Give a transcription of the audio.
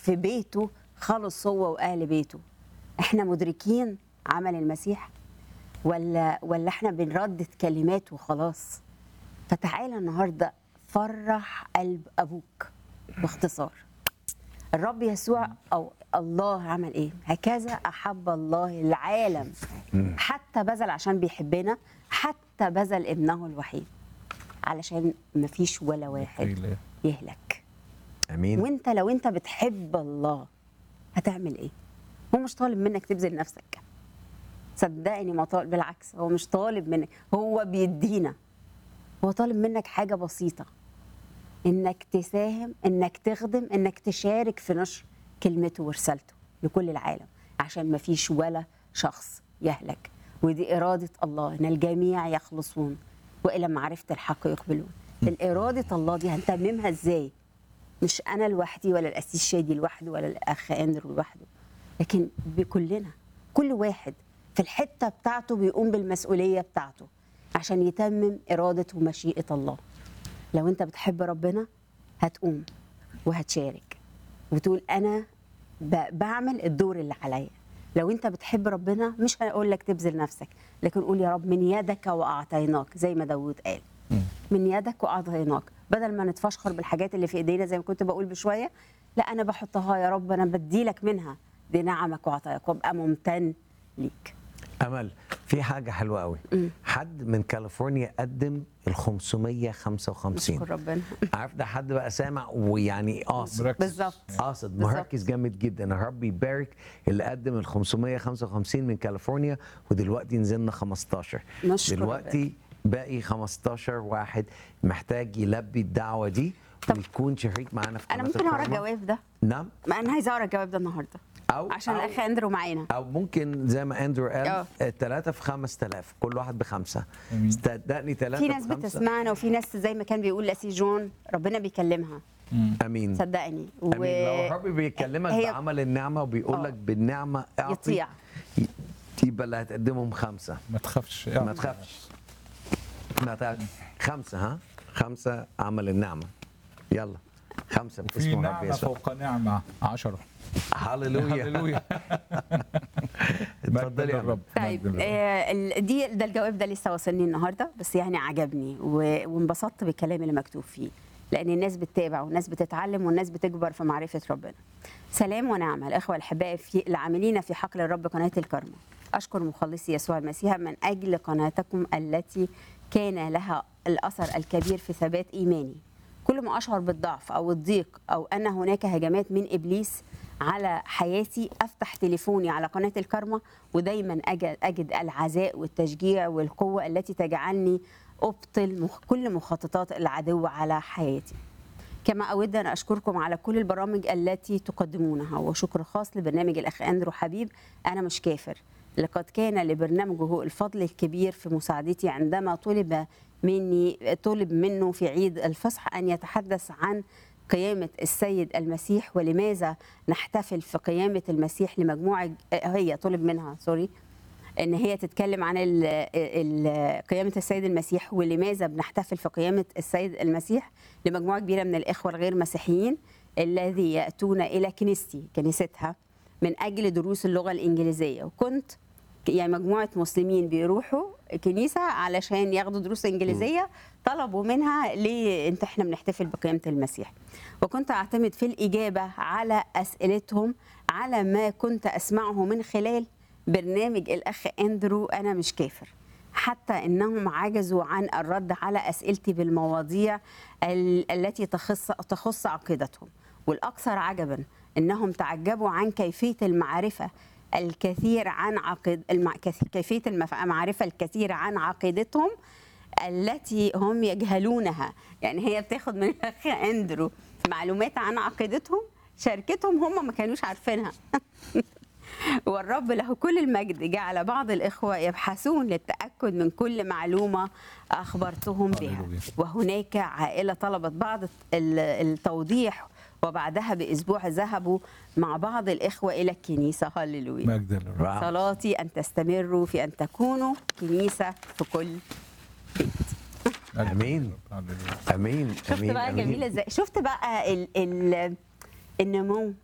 في بيته خلص هو واهل بيته احنا مدركين عمل المسيح ولا ولا احنا بنردد كلمات وخلاص فتعالى النهارده فرح قلب ابوك باختصار الرب يسوع او الله عمل ايه هكذا احب الله العالم حتى بذل عشان بيحبنا حتى بذل ابنه الوحيد علشان مفيش ولا واحد يهلك امين وانت لو انت بتحب الله هتعمل ايه هو مش طالب منك تبذل نفسك صدقني ما طالب بالعكس هو مش طالب منك هو بيدينا هو طالب منك حاجه بسيطه انك تساهم انك تخدم انك تشارك في نشر كلمته ورسالته لكل العالم عشان ما فيش ولا شخص يهلك ودي إرادة الله إن الجميع يخلصون وإلى معرفة الحق يقبلون الإرادة الله دي هنتممها إزاي مش أنا لوحدي ولا الأسيس شادي لوحده ولا الأخ أندرو لوحده لكن بكلنا كل واحد في الحتة بتاعته بيقوم بالمسؤولية بتاعته عشان يتمم إرادة ومشيئة الله لو أنت بتحب ربنا هتقوم وهتشارك وتقول أنا ب- بعمل الدور اللي عليا لو انت بتحب ربنا مش هقول لك تبذل نفسك لكن قول يا رب من يدك واعطيناك زي ما داوود قال من يدك واعطيناك بدل ما نتفشخر بالحاجات اللي في ايدينا زي ما كنت بقول بشويه لا انا بحطها يا رب انا بديلك منها دي نعمك وعطاياك وابقى ممتن ليك امل في حاجه حلوه قوي حد من كاليفورنيا قدم ال 555 نشكر ربنا عارف ده حد بقى سامع ويعني قاصد مركز. بالظبط قاصد بالظبط. مركز جامد جدا يا رب يبارك اللي قدم ال 555 من كاليفورنيا ودلوقتي نزلنا 15 نشكر دلوقتي باقي 15 واحد محتاج يلبي الدعوه دي طب ويكون شريك معانا في انا قناة ممكن اقرا الكرمة. الجواب ده نعم ما انا عايزه اقرا الجواب ده النهارده او عشان أو الاخ اندرو معانا او ممكن زي ما اندرو قال آه. ثلاثة في 5000 كل واحد بخمسه أمين. صدقني ثلاثة في ناس بتسمعنا وفي ناس زي ما كان بيقول لاسي جون ربنا بيكلمها امين صدقني امين لو الرب بيكلمك هي- بعمل النعمه وبيقول لك آه. بالنعمه اعطي يطيع ي- يبقى اللي هتقدمهم خمسه ما تخافش ما تخافش ما تخافش خمسه ها خمسه عمل النعمه يلا خمسه في باسم الرب نعمة يسوع فوق نعمة عشرة هللويا هللويا اتفضلي يا الرب رب طيب آه ال- دي ده الجواب ده لسه واصلني النهارده بس يعني عجبني و- وانبسطت بالكلام اللي مكتوب فيه لان الناس بتتابع والناس بتتعلم والناس بتكبر في معرفه ربنا. سلام ونعمه الاخوه الاحباء في العاملين في حقل الرب قناه الكرمه. اشكر مخلصي يسوع المسيح من اجل قناتكم التي كان لها الاثر الكبير في ثبات ايماني. كل ما اشعر بالضعف او الضيق او ان هناك هجمات من ابليس على حياتي افتح تليفوني على قناه الكرمه ودايما أجد, اجد العزاء والتشجيع والقوه التي تجعلني ابطل مخ كل مخططات العدو على حياتي. كما اود ان اشكركم على كل البرامج التي تقدمونها وشكر خاص لبرنامج الاخ اندرو حبيب انا مش كافر لقد كان لبرنامجه الفضل الكبير في مساعدتي عندما طلب مني طلب منه في عيد الفصح ان يتحدث عن قيامة السيد المسيح ولماذا نحتفل في قيامة المسيح لمجموعة هي طلب منها سوري ان هي تتكلم عن ال ال قيامه السيد المسيح ولماذا بنحتفل في قيامه السيد المسيح لمجموعه كبيره من الاخوه الغير مسيحيين الذي ياتون الى كنيستي كنيستها من اجل دروس اللغه الانجليزيه وكنت يعني مجموعه مسلمين بيروحوا كنيسه علشان ياخدوا دروس انجليزيه طلبوا منها ليه انت احنا بنحتفل بقيامه المسيح وكنت اعتمد في الاجابه على اسئلتهم على ما كنت اسمعه من خلال برنامج الاخ اندرو انا مش كافر حتى انهم عجزوا عن الرد على اسئلتي بالمواضيع ال- التي تخص تخص عقيدتهم والاكثر عجبا انهم تعجبوا عن كيفيه المعرفه الكثير عن عقيد المع... كث- كيفيه المف- المعرفه الكثير عن عقيدتهم التي هم يجهلونها يعني هي بتاخد من الاخ اندرو معلومات عن عقيدتهم شاركتهم هم ما كانوش عارفينها والرب له كل المجد جعل بعض الإخوة يبحثون للتأكد من كل معلومة أخبرتهم بها هللويا. وهناك عائلة طلبت بعض ال- التوضيح وبعدها بأسبوع ذهبوا مع بعض الإخوة إلى الكنيسة هللويا مجد للرب واو. صلاتي أن تستمروا في أن تكونوا كنيسة في كل مجد امين للرب. هللويا. امين شفت امين بقى أمين. جميلة إزاي شفت بقى ال ال النمو